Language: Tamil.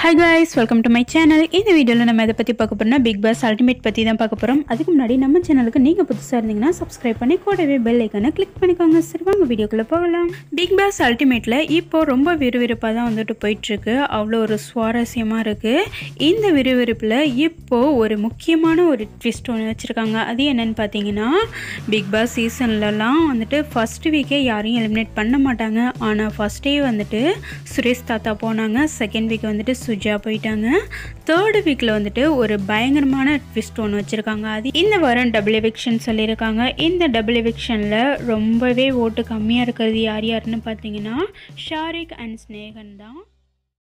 hi guys welcome to my channel இந்த வீடியோவில் நம்ம எதை பற்றி பார்க்க போறோம்னா பிக் பாஸ் அல்டிமேட் பற்றி தான் பார்க்க போகிறோம் அதுக்கு முன்னாடி நம்ம சேனலுக்கு நீங்கள் புதுசாக இருந்தீங்கன்னா சப்ஸ்கிரைப் பண்ணி கூடவே பெல் ஐக்கானை கிளிக் பண்ணிக்கோங்க சரி வாங்க வீடியோக்குள்ளே போகலாம் பிக் பாஸ் அல்டிமேட்டில் இப்போ ரொம்ப விறுவிறுப்பாக தான் வந்துட்டு போயிட்டுருக்கு அவ்வளோ ஒரு சுவாரஸ்யமாக இருக்குது இந்த விறுவிறுப்பில் இப்போது ஒரு முக்கியமான ஒரு ட்விஸ்ட் ஒன்று வச்சுருக்காங்க அது என்னன்னு பார்த்தீங்கன்னா பிக் பாஸ் சீசன்லலாம் வந்துட்டு ஃபர்ஸ்ட் வீக்கே யாரையும் எலிமினேட் பண்ண மாட்டாங்க ஆனால் ஃபர்ஸ்ட் டே வந்துட்டு சுரேஷ் தாத்தா போனாங்க செகண்ட் வீக் வந்துட்டு சுஜா போயிட்டாங்க தேர்டு வீக்கில் வந்துட்டு ஒரு பயங்கரமான ட்விஸ்ட் ஒன்று வச்சுருக்காங்க அது இந்த வாரம் டபுள் எவிக்ஷன் சொல்லியிருக்காங்க இந்த டபுள் எவிக்ஷனில் ரொம்பவே ஓட்டு கம்மியாக இருக்கிறது யார் யாருன்னு பார்த்தீங்கன்னா ஷாரிக் அண்ட் ஸ்னேகன் தான்